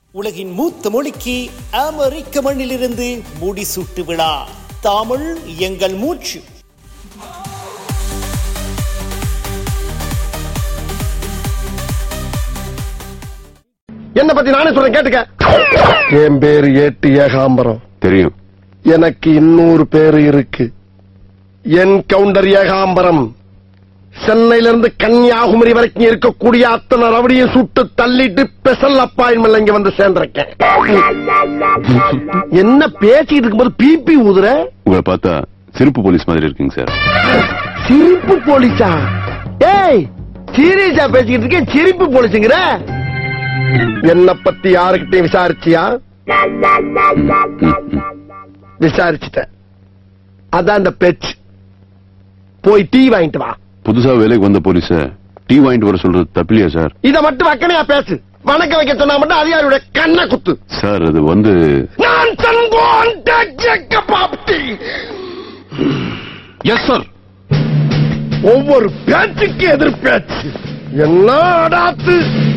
உலகின் மூத்த மொழிக்கு அமெரிக்க மண்ணிலிருந்து முடிசூட்டு விழா தமிழ் எங்கள் மூச்சு என்ன பத்தி நானே சொல்றேன் கேட்டுக்க என் பேரு ஏட்டு ஏகாம்பரம் தெரியும் எனக்கு இன்னொரு பேரு இருக்கு என் கவுண்டர் ஏகாம்பரம் சென்னையில இருந்து கன்னியாகுமரி வரைக்கும் இருக்கக்கூடிய அத்தனை ரவடியும் சுட்டு தள்ளிட்டு ஸ்பெஷல் அப்பாயின்மெண்ட் இங்க வந்து சேர்ந்திருக்கேன் என்ன பேசிட்டு இருக்கும்போது பிபி ஊதுற உங்களை பார்த்தா சிறப்பு போலீஸ் மாதிரி இருக்கீங்க சார் சிரிப்பு போலீஸா ஏய் சீரியஸா பேசிக்கிட்டு இருக்கேன் சிரிப்பு போலீஸுங்கிற என்ன பத்தி யாருக்கிட்டையும் விசாரிச்சியா விசாரிச்சுட்டேன் அதான் அந்த பேச்சு போய் டீ வாங்கிட்டு வா புதுசா வேலைக்கு வந்த போலீஸ டீ வாங்கிட்டு வர சொல்றது தப்பில்லையா சார் இத மட்டும் வக்கனையா பேசு வணக்கம் வைக்க சொன்னா மட்டும் அதிகாரியோட கண்ணை குத்து சார் அது வந்து நான் தங்கோன் பாப்டி எஸ் சார் ஒவ்வொரு பேச்சுக்கு எதிர் பேச்சு என்ன அடாத்து